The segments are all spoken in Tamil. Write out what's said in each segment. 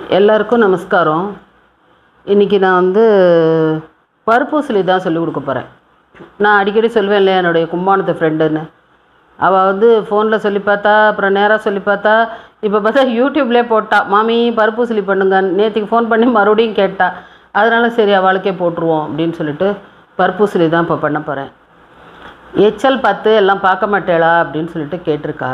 எல்லாருக்கும் நமஸ்காரம் இன்றைக்கி நான் வந்து பருப்பூசலி தான் சொல்லிக் கொடுக்க போகிறேன் நான் அடிக்கடி சொல்வேன் இல்லையா என்னுடைய கும்பானத்து ஃப்ரெண்டுன்னு அவள் வந்து ஃபோனில் சொல்லி பார்த்தா அப்புறம் நேராக சொல்லி பார்த்தா இப்போ பார்த்தா யூடியூப்லேயே போட்டா மாமி பருப்பூசலி பண்ணுங்க நேற்றுக்கு ஃபோன் பண்ணி மறுபடியும் கேட்டா அதனால சரி அவளுக்கே போட்டுருவோம் அப்படின்னு சொல்லிட்டு பருப்பூசலி தான் இப்போ பண்ண போகிறேன் எச்சல் பத்து எல்லாம் பார்க்க மாட்டேளா அப்படின்னு சொல்லிட்டு கேட்டிருக்கா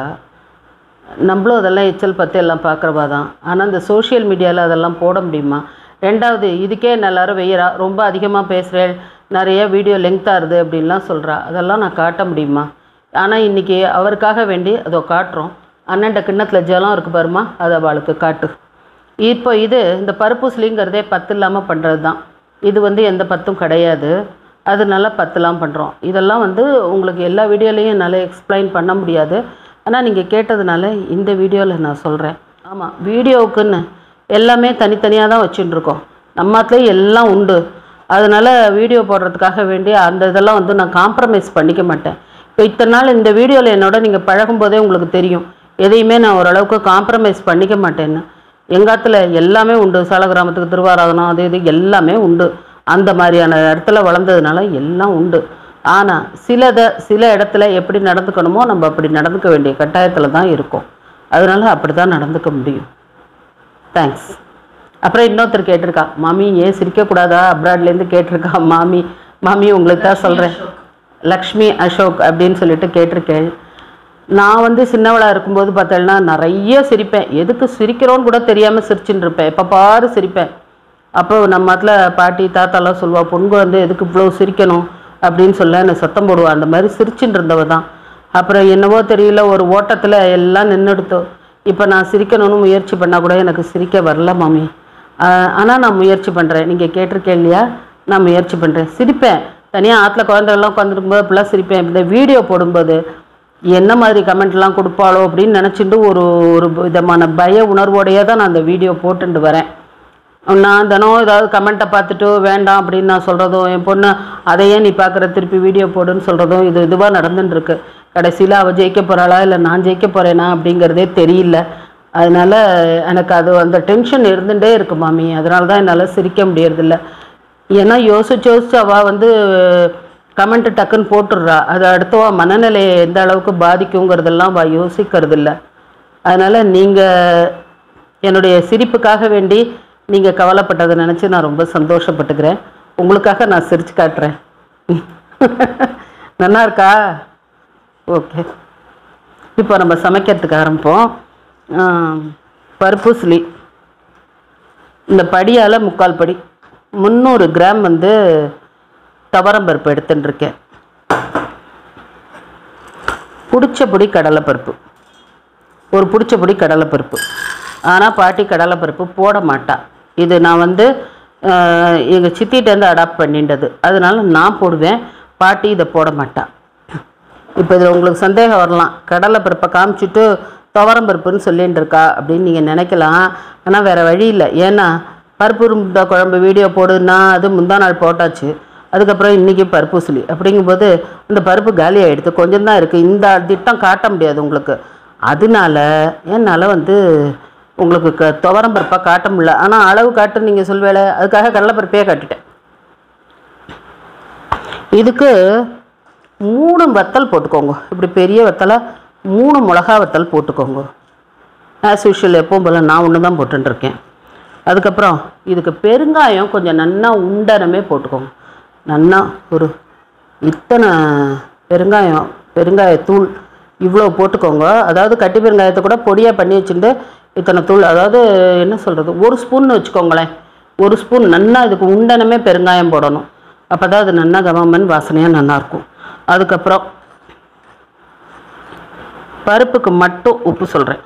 நம்மளும் அதெல்லாம் எச்சல் பற்றி எல்லாம் பார்க்குறவா தான் ஆனால் இந்த சோஷியல் மீடியாவில் அதெல்லாம் போட முடியுமா ரெண்டாவது இதுக்கே என்ன எல்லாரும் வெய்யறா ரொம்ப அதிகமாக பேசுகிறேன் நிறைய வீடியோ லெங்க்த்தாக இருது அப்படின்லாம் சொல்கிறா அதெல்லாம் நான் காட்ட முடியுமா ஆனால் இன்றைக்கி அவருக்காக வேண்டி அதோ காட்டுறோம் அண்ணன்ட கிண்ணத்தில் ஜலம் இருக்குது பாருமா அதை அவளுக்கு காட்டு இப்போ இது இந்த பருப்பூசலிங்கிறதே பத்து இல்லாமல் பண்ணுறது தான் இது வந்து எந்த பத்தும் கிடையாது அதனால பத்துலாம் பண்ணுறோம் இதெல்லாம் வந்து உங்களுக்கு எல்லா வீடியோலையும் என்னால் எக்ஸ்பிளைன் பண்ண முடியாது ஆனால் நீங்கள் கேட்டதுனால இந்த வீடியோவில் நான் சொல்கிறேன் ஆமாம் வீடியோவுக்குன்னு எல்லாமே தனித்தனியாக தான் வச்சுட்டு இருக்கோம் நம்மத்துலேயும் எல்லாம் உண்டு அதனால் வீடியோ போடுறதுக்காக வேண்டி அந்த இதெல்லாம் வந்து நான் காம்ப்ரமைஸ் பண்ணிக்க மாட்டேன் இப்போ இத்தனை நாள் இந்த வீடியோவில் என்னோட நீங்கள் பழகும்போதே உங்களுக்கு தெரியும் எதையுமே நான் ஓரளவுக்கு காம்ப்ரமைஸ் பண்ணிக்க மாட்டேன்னு எங்காத்துல எல்லாமே உண்டு சால கிராமத்துக்கு திருவாராதனம் அது இது எல்லாமே உண்டு அந்த மாதிரியான இடத்துல வளர்ந்ததுனால எல்லாம் உண்டு ஆனால் சிலத சில இடத்துல எப்படி நடந்துக்கணுமோ நம்ம அப்படி நடந்துக்க வேண்டிய கட்டாயத்தில் தான் இருக்கோம் அதனால அப்படி தான் நடந்துக்க முடியும் தேங்க்ஸ் அப்புறம் இன்னொருத்தர் கேட்டிருக்கா மாமி ஏன் சிரிக்கக்கூடாதா அப்ராட்லேருந்து கேட்டிருக்கா மாமி மாமி உங்களுக்கு தான் சொல்கிறேன் லக்ஷ்மி அசோக் அப்படின்னு சொல்லிட்டு கேட்டிருக்கேன் நான் வந்து சின்னவளாக இருக்கும்போது பார்த்தேன்னா நிறைய சிரிப்பேன் எதுக்கு சிரிக்கிறோன்னு கூட தெரியாமல் சிரிச்சுட்டு இருப்பேன் எப்போ பாரு சிரிப்பேன் அப்போ நம்ம அதில் பாட்டி தாத்தாலாம் சொல்லுவா பொன் குழந்தை எதுக்கு இவ்வளோ சிரிக்கணும் அப்படின்னு சொல்ல என்னை சத்தம் போடுவா அந்த மாதிரி சிரிச்சுட்டு இருந்தவ தான் அப்புறம் என்னவோ தெரியல ஒரு ஓட்டத்தில் எல்லாம் நின்றுடுத்தோம் இப்போ நான் சிரிக்கணும்னு முயற்சி பண்ணால் கூட எனக்கு சிரிக்க வரல மாமி ஆனால் நான் முயற்சி பண்ணுறேன் நீங்கள் கேட்டிருக்கேன் இல்லையா நான் முயற்சி பண்ணுறேன் சிரிப்பேன் தனியாக ஆற்றுல குழந்தைகள்லாம் உட்காந்துருக்கும்போது அப்படிலாம் சிரிப்பேன் இந்த வீடியோ போடும்போது என்ன மாதிரி கமெண்ட்லாம் கொடுப்பாளோ அப்படின்னு நினச்சிட்டு ஒரு ஒரு விதமான பய உணர்வோடையே தான் நான் அந்த வீடியோ போட்டுட்டு வரேன் நான் தினம் ஏதாவது கமெண்ட்டை பார்த்துட்டு வேண்டாம் அப்படின்னு நான் சொல்கிறதும் என் பொண்ணு அதையே நீ பார்க்குற திருப்பி வீடியோ போடுன்னு சொல்கிறதும் இது இதுவாக நடந்துட்டு இருக்கு கடைசியில் அவள் ஜெயிக்க போகிறாளா இல்லை நான் ஜெயிக்க போகிறேனா அப்படிங்கிறதே தெரியல அதனால எனக்கு அது அந்த டென்ஷன் இருந்துகிட்டே இருக்கு மாமி அதனால தான் என்னால் சிரிக்க முடியறதில்ல ஏன்னா யோசிச்சு யோசிச்சு அவள் வந்து கமெண்ட் டக்குன்னு போட்டுடுறா அது அடுத்தவா மனநிலையை எந்த அளவுக்கு பாதிக்குங்கிறதெல்லாம் அவள் யோசிக்கிறது இல்லை அதனால் நீங்கள் என்னுடைய சிரிப்புக்காக வேண்டி நீங்கள் கவலைப்பட்டதை நினச்சி நான் ரொம்ப சந்தோஷப்பட்டுக்கிறேன் உங்களுக்காக நான் சிரிச்சு காட்டுறேன் நல்லா இருக்கா ஓகே இப்போ நம்ம சமைக்கிறதுக்கு ஆரம்பிப்போம் ஆம், பருப்பூசலி இந்த படியால் முக்கால் படி முந்நூறு கிராம் வந்து துவரம்பருப்பு எடுத்துன்னு இருக்கேன் பிடிச்ச பொடி கடலைப்பருப்பு ஒரு பிடிச்ச பொடி கடலைப்பருப்பு ஆனால் பாட்டி கடலைப்பருப்பு போட மாட்டா இது நான் வந்து எங்கள் சித்திகிட்டேருந்து அடாப்ட் பண்ணிட்டது அதனால நான் போடுவேன் பாட்டி இதை போட மாட்டா இப்போ இதில் உங்களுக்கு சந்தேகம் வரலாம் கடலைப்பருப்பை காமிச்சிட்டு துவரம் பருப்புன்னு சொல்லிட்டு இருக்கா அப்படின்னு நீங்கள் நினைக்கலாம் ஆனால் வேறு வழி இல்லை ஏன்னா பருப்பு உருண்டை குழம்பு வீடியோ போடுன்னா அது முந்தா நாள் போட்டாச்சு அதுக்கப்புறம் இன்றைக்கி பருப்பூசலி அப்படிங்கும்போது அந்த பருப்பு காலி ஆகிடுது கொஞ்சம் தான் இருக்குது இந்த திட்டம் காட்ட முடியாது உங்களுக்கு அதனால என்னால் வந்து உங்களுக்கு க துவரம் பருப்பாக காட்ட முடியல ஆனால் அளவு காட்டு நீங்கள் சொல்வேல அதுக்காக கடலைப்பருப்பே காட்டிட்டேன் இதுக்கு மூணு வத்தல் போட்டுக்கோங்க இப்படி பெரிய வத்தலை மூணு மிளகா வத்தல் போட்டுக்கோங்க ஆஸ் யூஷுவல் எப்பவும் போல் நான் ஒன்று தான் போட்டுருக்கேன் அதுக்கப்புறம் இதுக்கு பெருங்காயம் கொஞ்சம் நன்னா உண்டனமே போட்டுக்கோங்க நன்னா ஒரு இத்தனை பெருங்காயம் பெருங்காயத்தூள் இவ்வளோ போட்டுக்கோங்க அதாவது கட்டி பெருங்காயத்தை கூட பொடியாக பண்ணி வச்சுட்டு இத்தனை தூள் அதாவது என்ன சொல்கிறது ஒரு ஸ்பூன் வச்சுக்கோங்களேன் ஒரு ஸ்பூன் நன்னா இதுக்கு உண்டனமே பெருங்காயம் போடணும் அப்போ தான் அது நன்னா கமமன் வாசனையாக நல்லாயிருக்கும் அதுக்கப்புறம் பருப்புக்கு மட்டும் உப்பு சொல்கிறேன்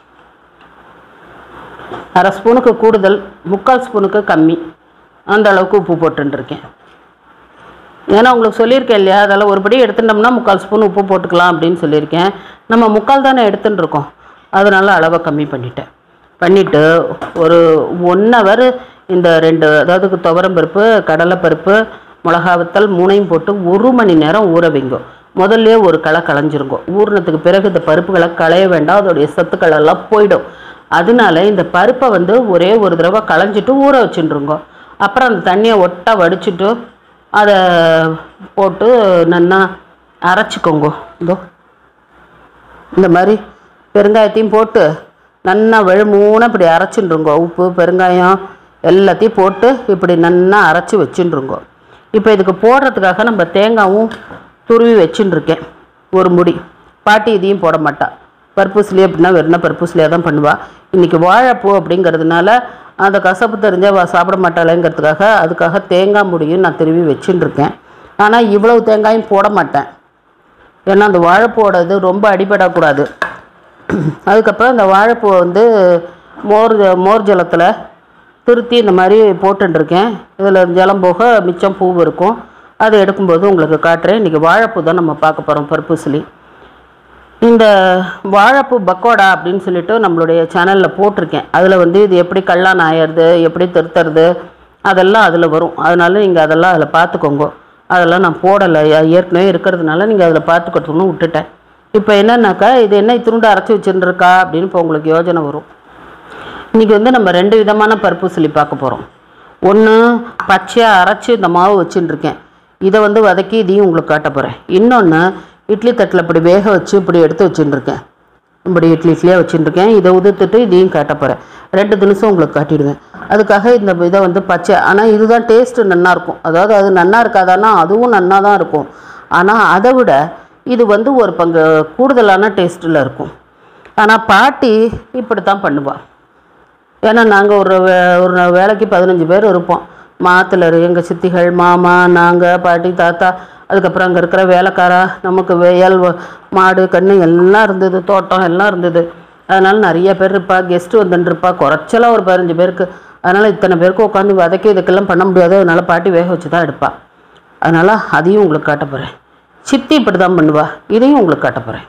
அரை ஸ்பூனுக்கு கூடுதல் முக்கால் ஸ்பூனுக்கு கம்மி அந்த அளவுக்கு உப்பு போட்டுருக்கேன் ஏன்னா உங்களுக்கு சொல்லியிருக்கேன் இல்லையா அதெல்லாம் ஒரு படி எடுத்துட்டோம்னா முக்கால் ஸ்பூன் உப்பு போட்டுக்கலாம் அப்படின்னு சொல்லியிருக்கேன் நம்ம முக்கால் தானே எடுத்துன்னு இருக்கோம் அதனால அளவை கம்மி பண்ணிட்டேன் பண்ணிவிட்டு ஒரு ஒன் ஹவர் இந்த ரெண்டு அதாவது துவரம்பருப்பு கடலைப்பருப்பு மிளகா வத்தல் மூணையும் போட்டு ஒரு மணி நேரம் ஊற வைங்க முதல்ல ஒரு களை களைஞ்சிருங்க ஊறினத்துக்கு பிறகு இந்த பருப்புகளை களைய வேண்டாம் அதோடைய சத்துக்கள் எல்லாம் போயிடும் அதனால இந்த பருப்பை வந்து ஒரே ஒரு தடவை களைஞ்சிட்டு ஊற வச்சுட்டுருங்க அப்புறம் அந்த தண்ணியை ஒட்டா வடிச்சிட்டு அதை போட்டு நல்லா அரைச்சிக்கோங்க இதோ இந்த மாதிரி பெருங்காயத்தையும் போட்டு நல்லா வெழுமூணு இப்படி அரைச்சின்றுங்கோ உப்பு பெருங்காயம் எல்லாத்தையும் போட்டு இப்படி நல்லா அரைச்சி வச்சுட்டுருங்கோ இப்போ இதுக்கு போடுறதுக்காக நம்ம தேங்காயும் துருவி வச்சுட்டுருக்கேன் ஒரு முடி பாட்டி இதையும் போட மாட்டா பர்பூஸ்லேயே அப்படின்னா வெறும் பர்பூஸ்லேயே தான் பண்ணுவா இன்றைக்கி வாழைப்பூ அப்படிங்கிறதுனால அந்த கசப்பு தெரிஞ்சால் அவள் சாப்பிட மாட்டாளேங்கிறதுக்காக அதுக்காக தேங்காய் முடியும் நான் திருவி வச்சுட்டுருக்கேன் ஆனால் இவ்வளவு தேங்காயும் போட மாட்டேன் ஏன்னா அந்த வாழைப்பூவோட இது ரொம்ப அடிபடக்கூடாது அதுக்கப்புறம் இந்த வாழைப்பூவை வந்து மோர் மோர் ஜலத்தில் திருத்தி இந்த மாதிரி போட்டுருக்கேன் இதில் ஜலம் போக மிச்சம் பூ இருக்கும் அதை எடுக்கும்போது உங்களுக்கு காட்டுறேன் இன்றைக்கி வாழைப்பூ தான் நம்ம பார்க்க போகிறோம் பர்பூசலி இந்த வாழைப்பூ பக்கோடா அப்படின்னு சொல்லிட்டு நம்மளுடைய சேனலில் போட்டிருக்கேன் அதில் வந்து இது எப்படி கல்லான் ஆயறது எப்படி திருத்துறது அதெல்லாம் அதில் வரும் அதனால நீங்கள் அதெல்லாம் அதில் பார்த்துக்கோங்க அதெல்லாம் நான் போடலை ஏற்கனவே இருக்கிறதுனால நீங்கள் அதில் பார்த்துக்கிறதுன்னு விட்டுட்டேன் இப்போ என்னன்னாக்கா இது என்ன இத்தினுண்டு அரைச்சி வச்சுருக்கா அப்படின்னு இப்போ உங்களுக்கு யோஜனை வரும் இன்றைக்கி வந்து நம்ம ரெண்டு விதமான பருப்புசிலி பார்க்க போகிறோம் ஒன்று பச்சையாக அரைச்சி இந்த மாவு வச்சுன்னு இருக்கேன் இதை வந்து வதக்கி இதையும் உங்களுக்கு காட்ட போகிறேன் இன்னொன்று இட்லி தட்டில் இப்படி வேக வச்சு இப்படி எடுத்து வச்சுன்னு இருக்கேன் இப்படி இட்லி இட்லியாக வச்சுட்டுருக்கேன் இதை உதிர்த்துட்டு இதையும் காட்ட போகிறேன் ரெண்டு தினசும் உங்களுக்கு காட்டிடுவேன் அதுக்காக இந்த இதை வந்து பச்சை ஆனால் இதுதான் டேஸ்ட்டு நன்னா இருக்கும் அதாவது அது நன்னா இருக்காதானா அதுவும் நன்னா தான் இருக்கும் ஆனால் அதை விட இது வந்து ஒரு பங்கு கூடுதலான டேஸ்ட்டில் இருக்கும் ஆனால் பாட்டி இப்படி தான் பண்ணுவாள் ஏன்னா நாங்கள் ஒரு வே ஒரு வேலைக்கு பதினஞ்சு பேர் இருப்போம் மாத்துல எங்கள் சித்திகள் மாமா நாங்கள் பாட்டி தாத்தா அதுக்கப்புறம் அங்கே இருக்கிற வேலைக்காரா நமக்கு வயல் வ- மாடு கன்று எல்லாம் இருந்தது தோட்டம் எல்லாம் இருந்தது அதனால் நிறைய பேர் இருப்பா கெஸ்ட்டு வந்துட்டுருப்பா குறைச்சலாக ஒரு பதினஞ்சு பேருக்கு அதனால் இத்தனை பேருக்கு உட்காந்து வதக்கி இதுக்கெல்லாம் பண்ண முடியாது அதனால் பாட்டி வேக வச்சு தான் எடுப்பா அதனால் அதையும் உங்களுக்கு காட்ட போகிறேன் சித்தி இப்படி தான் பண்ணுவா இதையும் உங்களுக்கு காட்ட போகிறேன்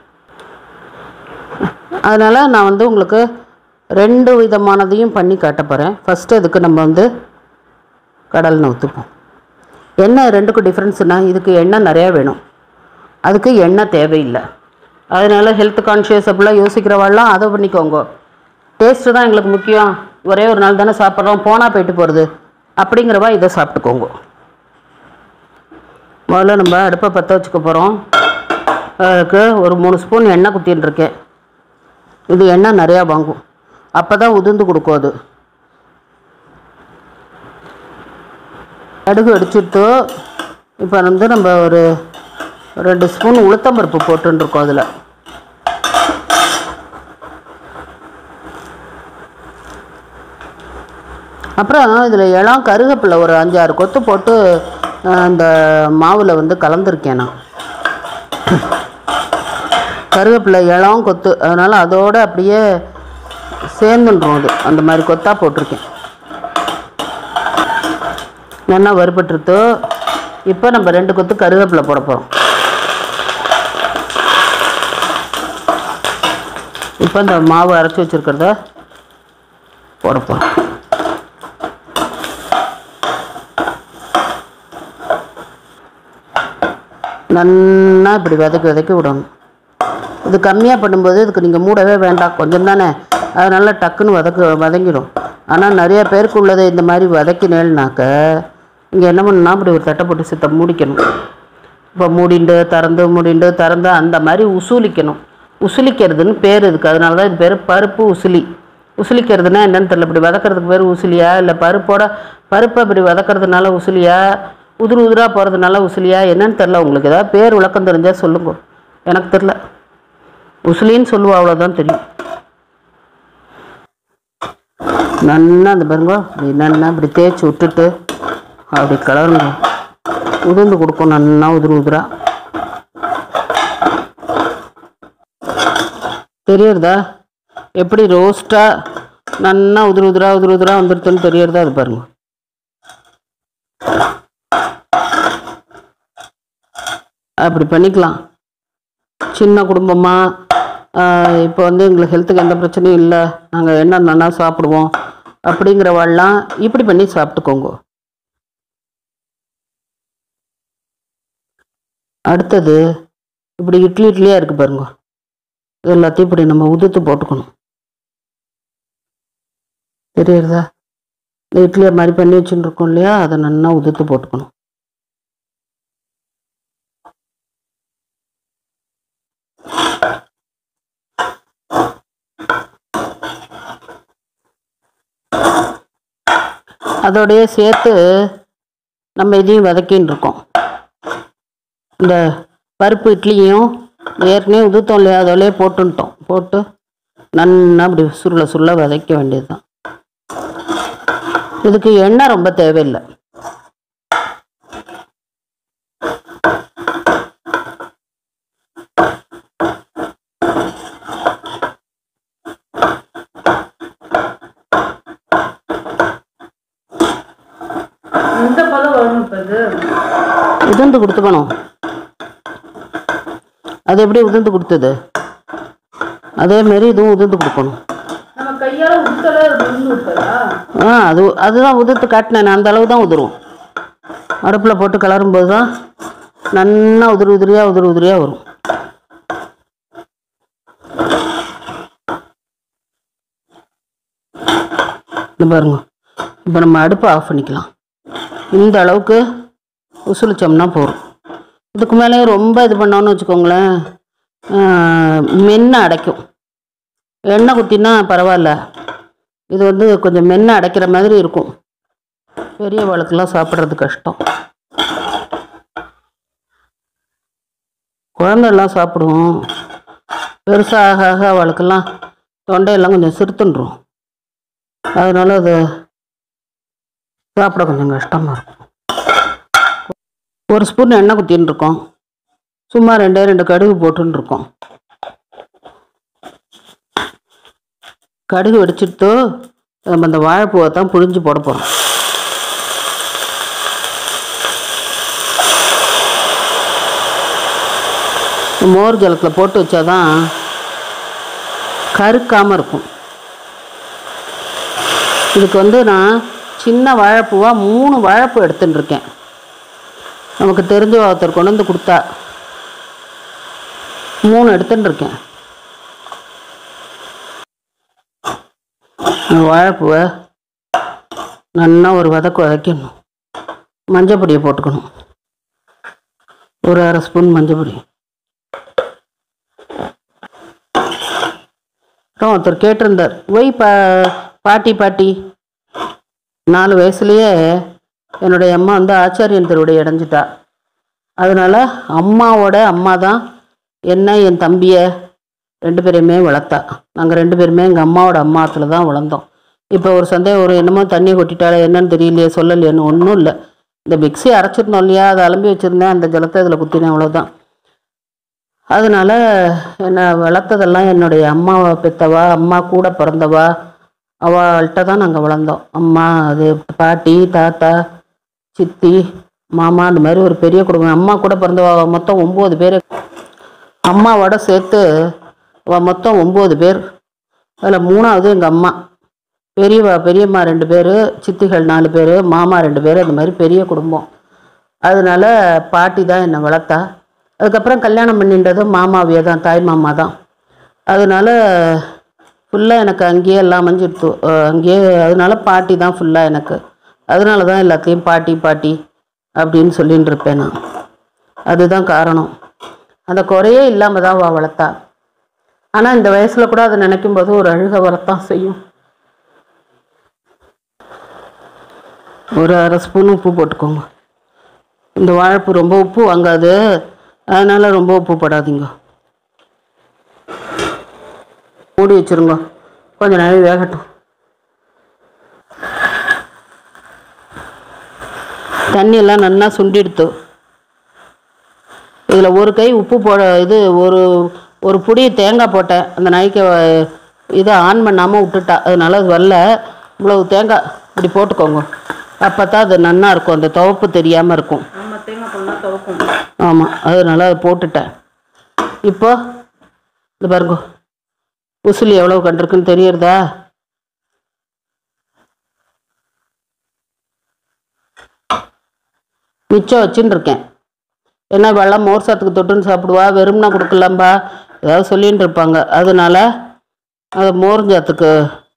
அதனால் நான் வந்து உங்களுக்கு ரெண்டு விதமானதையும் பண்ணி காட்ட போகிறேன் ஃபஸ்ட்டு அதுக்கு நம்ம வந்து கடல் ஊற்றுப்போம் என்ன ரெண்டுக்கும் டிஃப்ரென்ஸ்னால் இதுக்கு எண்ணெய் நிறையா வேணும் அதுக்கு எண்ணெய் தேவையில்லை அதனால் ஹெல்த் கான்ஷியஸ் அப்படிலாம் யோசிக்கிறவாள்லாம் அதை பண்ணிக்கோங்க டேஸ்ட்டு தான் எங்களுக்கு முக்கியம் ஒரே ஒரு நாள் தானே சாப்பிட்றோம் போனால் போயிட்டு போகிறது அப்படிங்கிறவா இதை சாப்பிட்டுக்கோங்க முதல்ல நம்ம அடுப்பை பற்ற வச்சுக்க போகிறோம் அதுக்கு ஒரு மூணு ஸ்பூன் எண்ணெய் குத்தின்னு இருக்கேன் இது எண்ணெய் நிறையா வாங்கும் அப்போ தான் உதிர்ந்து கொடுக்கும் அது கடுகு அடிச்சுட்டு இப்போ வந்து நம்ம ஒரு ரெண்டு ஸ்பூன் உளுத்தம்பருப்பு போட்டுருக்கோம் அதில் அப்புறம் இதில் இளம் கருவேப்பிலை ஒரு அஞ்சாறு கொத்து போட்டு அஹ், அந்த மாவில் வந்து கலந்துருக்கேன் நான் கருவேப்பிலை இளம் கொத்து அதனால் அதோட அப்படியே சேர்ந்துன்றோம் அது அந்த மாதிரி கொத்தாக போட்டிருக்கேன் நல்லா வறுபட்டுருத்து இப்போ நம்ம ரெண்டு கொத்து கருவேப்பிலை போட போகிறோம் இப்போ இந்த மாவு அரைச்சி வச்சுருக்கிறத போட போகிறோம் நன்னா இப்படி வதக்கி வதக்கி விடணும் இது கம்மியாக பண்ணும்போது இதுக்கு நீங்கள் மூடவே வேண்டாம் கொஞ்சம் தானே அதனால டக்குன்னு வதக்கு வதங்கிடும் ஆனால் நிறைய பேருக்கு உள்ளதை இந்த மாதிரி வதக்கினேன்னாக்க இங்கே என்ன பண்ணணும்னா அப்படி ஒரு தட்டை போட்டு சித்த மூடிக்கணும் இப்போ மூடிண்டு திறந்து மூடிண்டு திறந்து அந்த மாதிரி உசூலிக்கணும் உசுலிக்கிறதுன்னு பேர் இதுக்கு அதனால தான் இது பேர் பருப்பு உசிலி உசுலிக்கிறதுனா என்னன்னு தெரியல இப்படி வதக்கிறதுக்கு பேர் உசிலியா இல்லை பருப்போட பருப்பை இப்படி வதக்கிறதுனால உசிலியா உதிர் உதிராக போகிறதுனால உசிலியா என்னன்னு தெரில உங்களுக்கு ஏதாவது பேர் விளக்கம் தெரிஞ்சால் சொல்லுங்க எனக்கு தெரில உசிலின்னு சொல்லுவா அவ்வளோதான் தெரியும் நன்னா அந்த பாருங்க இப்படி நன்னா இப்படி தேய்ச்சி விட்டுட்டு அப்படி கலருங்க உதிர்ந்து கொடுக்கும் நன்னா உதிர் உதிரா தெரியறதா எப்படி ரோஸ்ட்டாக நன்னா உதிர் உதிரா உதிர் உதிரா வந்துருதுன்னு தெரியறதா அது பாருங்க அப்படி பண்ணிக்கலாம் சின்ன குடும்பமாக இப்போ வந்து எங்களுக்கு ஹெல்த்துக்கு எந்த பிரச்சனையும் இல்லை நாங்கள் என்ன நல்லா சாப்பிடுவோம் அப்படிங்கிறவாள்லாம் இப்படி பண்ணி சாப்பிட்டுக்கோங்க அடுத்தது இப்படி இட்லி இட்லியாக இருக்குது பாருங்க இது எல்லாத்தையும் இப்படி நம்ம உதுத்து போட்டுக்கணும் தெரியுறதா இந்த இட்லியை மாதிரி பண்ணி வச்சுட்டு இருக்கோம் இல்லையா அதை நல்லா உதுத்து போட்டுக்கணும் அதோடயே சேர்த்து நம்ம இதையும் வதக்கின்னு இருக்கோம் இந்த பருப்பு இட்லியும் ஏற்கனவே உதுத்தோம் இல்லையா அதோடய போட்டுன்ட்டோம் போட்டு நன்னா அப்படி சுருள சுருள வதக்க வேண்டியதுதான் இதுக்கு எண்ணெய் ரொம்ப தேவையில்லை இந்த பதம் வரணும் இப்போ இது உதிர்ந்து கொடுத்துக்கணும் அது எப்படி உதிர்ந்து கொடுத்தது அதே மாதிரி இதுவும் உதிர்ந்து கொடுக்கணும் நம்ம கையால உடுத்தல விழுந்து விட்டதா ஆ அது அதுதான் உதிர்த்து காட்டினேன் அந்த அளவு தான் உதிரும் அடுப்பில் போட்டு கிளறும்போது தான் நன்னா உதிரி உதிரியாக உதிரி உதிரியாக வரும் இந்த பாருங்க இப்போ நம்ம அடுப்பை ஆஃப் பண்ணிக்கலாம் இந்த அளவுக்கு உசுலிச்சோம்னா போதும் இதுக்கு மேலே ரொம்ப இது பண்ணோன்னு வச்சுக்கோங்களேன் மென்ன அடைக்கும் எண்ணெய் குத்தினா பரவாயில்ல இது வந்து கொஞ்சம் மென்ன அடைக்கிற மாதிரி இருக்கும் பெரிய வழக்கெல்லாம் சாப்பிட்றது கஷ்டம் குழந்தைலாம் சாப்பிடும் பெருசாக ஆக ஆக அவளுக்கெல்லாம் தொண்டையெல்லாம் கொஞ்சம் சிறுத்துன்றும் அதனால அது சாப்பிட கொஞ்சம் கஷ்டமாக இருக்கும் ஒரு ஸ்பூன் எண்ணெய் குத்தின்னு இருக்கோம் சும்மா ரெண்டே ரெண்டு கடுகு போட்டுன்னு இருக்கோம் கடுகு வெடிச்சிட்டு நம்ம அந்த வாழைப்பூவை தான் புழிஞ்சு போட போகிறோம் மோர் ஜலத்தில் போட்டு வச்சாதான் கருக்காமல் இருக்கும் இதுக்கு வந்து நான் சின்ன வாழைப்பூவாக மூணு வாழைப்பூ எடுத்துன்னு இருக்கேன் நமக்கு தெரிஞ்ச ஒருத்தர் கொண்டு வந்து கொடுத்தா மூணு எடுத்துன்னு இருக்கேன் இந்த வாழைப்பூவை நல்லா ஒரு வதக்கு வதக்கணும் மஞ்சள் பொடியை போட்டுக்கணும் ஒரு அரை ஸ்பூன் மஞ்சள் பொடி அப்புறம் ஒருத்தர் கேட்டிருந்தார் ஒய் பா பாட்டி பாட்டி நாலு வயசுலேயே என்னுடைய அம்மா வந்து ஆச்சாரியன் திருவடி அடைஞ்சிட்டா அதனால அம்மாவோட அம்மா தான் என்ன என் தம்பியை ரெண்டு பேரையுமே வளர்த்தா நாங்கள் ரெண்டு பேருமே எங்கள் அம்மாவோட அம்மாத்தில் தான் வளர்ந்தோம் இப்போ ஒரு சந்தேகம் ஒரு என்னமோ தண்ணி கொட்டிட்டாலே என்னன்னு தெரியலையே சொல்லலையேன்னு ஒன்றும் இல்லை இந்த மிக்ஸி அரைச்சிருந்தோம் இல்லையா அதை அலம்பி வச்சுருந்தேன் அந்த ஜலத்தை இதில் குத்தினேன் அவ்வளோதான் அதனால என்னை வளர்த்ததெல்லாம் என்னுடைய அம்மாவை பெத்தவா அம்மா கூட பிறந்தவா அவள்கிட்ட தான் நாங்கள் வளர்ந்தோம் அம்மா அது பாட்டி தாத்தா சித்தி மாமா அந்த மாதிரி ஒரு பெரிய குடும்பம் அம்மா கூட பிறந்தவா மொத்தம் ஒம்பது பேர் அம்மாவோட சேர்த்து அவ மொத்தம் ஒம்பது பேர் அதில் மூணாவது எங்கள் அம்மா பெரியவா பெரியம்மா ரெண்டு பேர் சித்திகள் நாலு பேர் மாமா ரெண்டு பேர் அந்த மாதிரி பெரிய குடும்பம் அதனால பாட்டி தான் என்னை வளர்த்தா அதுக்கப்புறம் கல்யாணம் பண்ணின்றது மாமாவிய தான் தாய் மாமா தான் அதனால ஃபுல்லாக எனக்கு அங்கேயே எல்லாம் அமைஞ்சிடுத்து அஹ் அங்கேயே அதனால பாட்டி தான் ஃபுல்லாக எனக்கு அதனால தான் எல்லாத்தையும் பாட்டி பாட்டி அப்படின்னு சொல்லின்னு இருப்பேன் நான் அதுதான் காரணம் அந்த குறையே இல்லாமல் தான் அவள் வளர்த்தா ஆனால் இந்த வயசில் கூட அதை நினைக்கும் போது ஒரு அழுக வரத்தான் செய்யும் ஒரு அரை ஸ்பூன் உப்பு போட்டுக்கோங்க இந்த வாழைப்பூ ரொம்ப உப்பு வாங்காது அதனால ரொம்ப உப்பு போடாதீங்க மூடி வச்சிருங்க கொஞ்ச நேரம் வேகட்டும் தண்ணி எல்லாம் நல்லா சுண்டிடுத்து இதில் ஒரு கை உப்பு போட இது ஒரு ஒரு புடி தேங்காய் போட்டேன் அந்த நாய்க்கு அவ- இதை ஆன் பண்ணாமல் விட்டுட்டா அதனால அது வரல இவ்வளவு தேங்காய் இப்படி போட்டுக்கோங்க அப்போ தான் அது நன்னா இருக்கும் அந்த துவப்பு தெரியாமல் இருக்கும் நம்ம தேங்காய் பண்ணா துவக்கும் ஆமாம் அதனால அதை போட்டுட்டேன் இப்போ இந்த பாருங்க உசிலி எவ்வளோ கண்டிருக்குன்னு தெரியறதா மிச்சம் வச்சுன்னு இருக்கேன் என்ன வெள்ளம் மோர் சாத்துக்கு தொட்டுன்னு சாப்பிடுவா வெறும்னா கொடுக்கலாம்பா ஏதாவது சொல்லின்னு இருப்பாங்க அதனால அதை மோர் சாத்துக்கு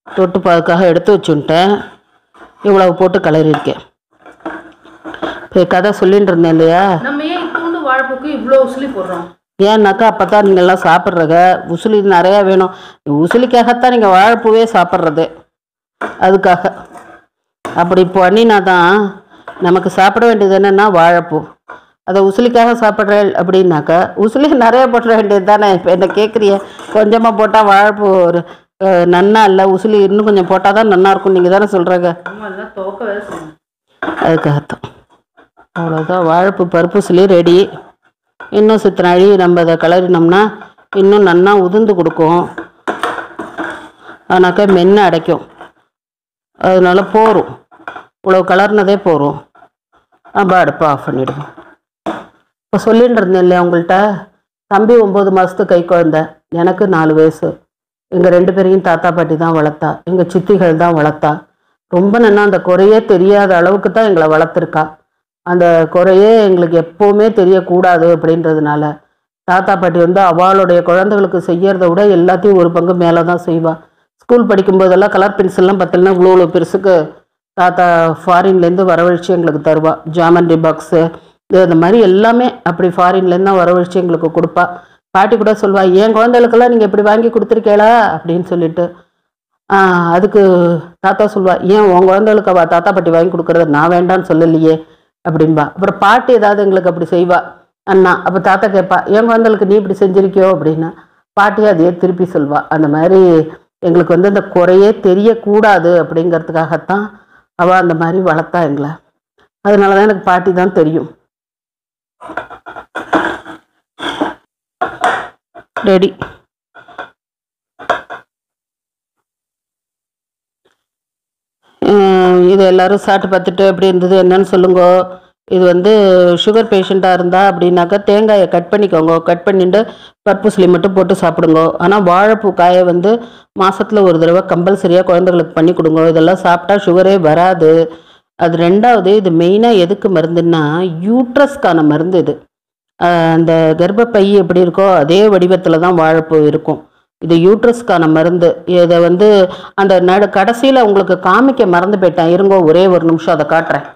தொட்டு பாதுக்காக எடுத்து வச்சுட்டேன் இவ்வளவு போட்டு கிளறியிருக்கேன் இப்போ கதை சொல்லிட்டு இருந்தேன் இல்லையா நம்ம ஏன் இத்தூண்டு வாழைப்பூக்கு இவ்வளோ உசிலி போடுறோம் ஏன்னாக்கா அப்போ தான் நீங்கள்லாம் சாப்பிட்றத உசிலி நிறையா வேணும் உசிலிக்காகத்தான் நீங்கள் வாழைப்பூவே சாப்பிட்றது அதுக்காக அப்படி பண்ணினா தான் நமக்கு சாப்பிட வேண்டியது என்னென்னா வாழைப்பூ அதை உசிலிக்காக சாப்பிட்றேன் அப்படின்னாக்கா உசிலி நிறைய போட்டுற வேண்டியது தானே இப்போ என்ன கேட்குறிய கொஞ்சமாக போட்டால் வாழைப்பூ ஒரு அஹ், நன்னா இல்லை உசிலி இன்னும் கொஞ்சம் போட்டால் தான் நல்லா இருக்கும் நீங்கள் தானே சொல்கிறாங்க நம்ம எல்லாம் துவக்க வேலை செய்யணும் அதுக்காகத்தான் அவ்வளோதான் வாழைப்பூ பருப்பு சிலி ரெடி இன்னும் சித்தனை அழி நம்ம அதை கிளறினோம்னா இன்னும் நன்னா உதிர்ந்து கொடுக்கும் ஆனாக்கா மென்று அடைக்கும் அதனால போரும் இவ்வளோ கலர்னதே போரும் நம்ம அடுப்பை ஆஃப் பண்ணிவிடுவோம் இப்போ சொல்லிட்டு இருந்தேன் இல்லையா உங்கள்கிட்ட தம்பி ஒம்பது மாதத்து கை குழந்த எனக்கு நாலு வயசு எங்கள் ரெண்டு பேரையும் தாத்தா பாட்டி தான் வளர்த்தா எங்கள் சித்திகள் தான் வளர்த்தா ரொம்ப நன்னா அந்த குறையே தெரியாத அளவுக்கு தான் எங்களை வளர்த்துருக்கா அந்த குறையே எங்களுக்கு எப்போவுமே தெரியக்கூடாது அப்படின்றதுனால தாத்தா பாட்டி வந்து அவளுடைய குழந்தைகளுக்கு செய்யறத விட எல்லாத்தையும் ஒரு பங்கு மேலே தான் செய்வா ஸ்கூல் படிக்கும்போதெல்லாம் கலர் பென்சில்லாம் பார்த்தீங்கன்னா இவ்வளோ இவ்வளோ பெருசுக்கு தாத்தா ஃபாரின்லேருந்து வரவழைச்சு எங்களுக்கு தருவா ஜாமண்ட்ரி பாக்ஸு இது அந்த மாதிரி எல்லாமே அப்படி ஃபாரின்லேருந்து தான் வரவழைச்சு எங்களுக்கு கொடுப்பா பாட்டி கூட சொல்வா என் குழந்தைகளுக்கெல்லாம் நீங்கள் இப்படி வாங்கி கொடுத்துருக்கேளா அப்படின்னு சொல்லிட்டு ஆஹ் அதுக்கு தாத்தா சொல்வா ஏன் உன் குழந்தைகளுக்கு அவள் தாத்தா பாட்டி வாங்கி கொடுக்குறத நான் வேண்டான்னு சொல்லலையே அப்படின்பா அப்புறம் பாட்டி ஏதாவது எங்களுக்கு அப்படி செய்வா அண்ணா அப்போ தாத்தா கேட்பா என் குழந்தைகளுக்கு நீ இப்படி செஞ்சிருக்கியோ அப்படின்னா பாட்டி அதையே திருப்பி சொல்வா அந்த மாதிரி எங்களுக்கு வந்து அந்த குறையே தெரியக்கூடாது அப்படிங்கிறதுக்காகத்தான் அவள் அந்த மாதிரி வளர்த்தா எங்களை அதனால தான் எனக்கு பாட்டி தான் தெரியும் ரெடி இது எல்லாரும் சாப்பிட்டு பார்த்துட்டு எப்படி இருந்தது என்னன்னு சொல்லுங்க இது வந்து சுகர் பேஷண்ட்டாக இருந்தா அப்படின்னாக்கா தேங்காயை கட் பண்ணிக்கோங்க கட் பண்ணிட்டு பற்பூசலி மட்டும் போட்டு சாப்பிடுங்க ஆனால் வாழைப்பூ காயை வந்து மாசத்துல ஒரு தடவை கம்பல்சரியாக குழந்தைகளுக்கு பண்ணி கொடுங்க இதெல்லாம் சாப்பிட்டா சுகரே வராது அது ரெண்டாவது இது மெயினாக எதுக்கு மருந்துன்னா யூட்ரஸ்க்கான மருந்து இது ஆஹ் அந்த கர்ப்பப்பை எப்படி இருக்கோ அதே வடிவத்தில் தான் வாழைப்பூ இருக்கும் இது யூட்ரஸ்க்கான மருந்து இதை வந்து அந்த நடு கடைசியில் உங்களுக்கு காமிக்க மறந்து போயிட்டேன் இருங்கோ ஒரே ஒரு நிமிஷம் அதை காட்டுறேன்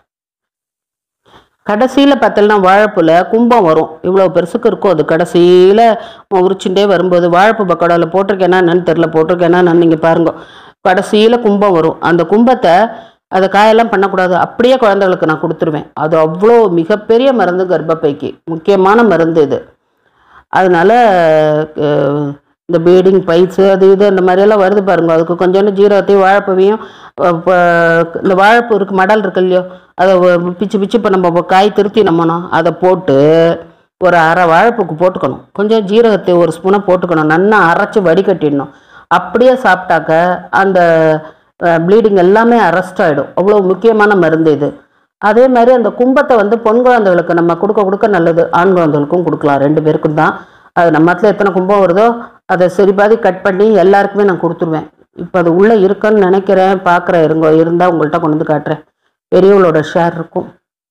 கடைசியில் பார்த்தீங்கன்னா வாழைப்பூல கும்பம் வரும் இவ்வளோ பெருசுக்கு இருக்கும் அது கடைசியில் உரிச்சுட்டே வரும்போது வாழைப்பூ பக்கோடாவில் போட்டிருக்கேனா என்னன்னு தெரில போட்டிருக்கேனா நான் நீங்கள் பாருங்க கடைசியில் கும்பம் வரும் அந்த கும்பத்தை அதை காயெல்லாம் பண்ணக்கூடாது அப்படியே குழந்தைகளுக்கு நான் கொடுத்துருவேன் அது அவ்வளோ மிகப்பெரிய மருந்து கர்ப்பப்பைக்கு முக்கியமான மருந்து இது அதனால அஹ், இந்த பீடிங் பைட்ஸு அது இது அந்த மாதிரியெல்லாம் வருது பாருங்க அதுக்கு கொஞ்சோண்டு ஜீரகத்தையும் வாழைப்பூவையும் அஹ், ப- இந்த வாழைப்பூ இருக்கு மடல் இருக்கு இல்லையோ அதை ஒ- பிச்சு பிச்சு இப்போ நம்ம இப்போ காய் திருத்தி நம்மணும் அதை போட்டு ஒரு அரை வாழைப்பூக்கு போட்டுக்கணும் கொஞ்சம் ஜீரகத்தை ஒரு ஸ்பூனை போட்டுக்கணும் நல்லா அரைச்சி வடிகட்டிடணும் அப்படியே சாப்பிட்டாக்க அந்த ப்ளீடிங் எல்லாமே அரெஸ்ட் ஆகிடும் அவ்வளோ முக்கியமான மருந்து இது அதே மாதிரி அந்த கும்பத்தை வந்து பொன் குழந்தைகளுக்கு நம்ம கொடுக்க கொடுக்க நல்லது ஆண் குழந்தைகளுக்கும் கொடுக்கலாம் ரெண்டு பேருக்கும் தான் அது நம்ம இடத்துல எத்தனை கும்பம் வருதோ அதை சரி பாதி கட் பண்ணி எல்லாருக்குமே நான் கொடுத்துருவேன் இப்போ அது உள்ளே இருக்குன்னு நினைக்கிறேன் பார்க்குறேன் இருங்க இருந்தால் உங்கள்கிட்ட கொண்டு வந்து காட்டுறேன் பெரியவங்களோட ஷேர் இருக்கும்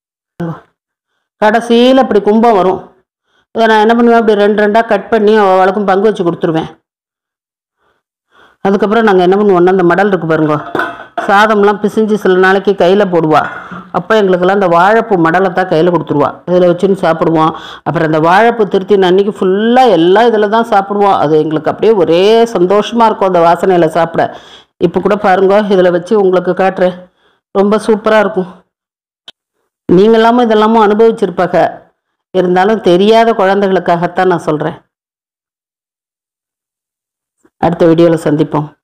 கடைசியில் இப்படி கும்பம் வரும் இதை நான் என்ன பண்ணுவேன் இப்படி ரெண்டு ரெண்டாக கட் பண்ணி அவளுக்கும் பங்கு வச்சு கொடுத்துருவேன் அதுக்கப்புறம் நாங்கள் என்ன பண்ணுவோம்னா அந்த மடல் இருக்கு பாருங்க சாதம்லாம் பிசிஞ்சு சில நாளைக்கு கையில் போடுவா அப்போ எங்களுக்கெல்லாம் அந்த வாழைப்பூ மடலை தான் கையில் கொடுத்துருவா இதில் வச்சுன்னு சாப்பிடுவோம் அப்புறம் அந்த வாழைப்பூ திருத்தி அன்னைக்கு ஃபுல்லாக எல்லாம் இதில் தான் சாப்பிடுவோம் அது எங்களுக்கு அப்படியே ஒரே சந்தோஷமாக இருக்கும் அந்த வாசனையில் சாப்பிட இப்போ கூட பாருங்க இதில் வச்சு உங்களுக்கு காட்டுறேன் ரொம்ப சூப்பராக இருக்கும் நீங்களாமும் இதெல்லாமும் அனுபவிச்சிருப்பாங்க இருந்தாலும் தெரியாத குழந்தைகளுக்காகத்தான் நான் சொல்கிறேன் அடுத்த வீடியோவில் சந்திப்போம்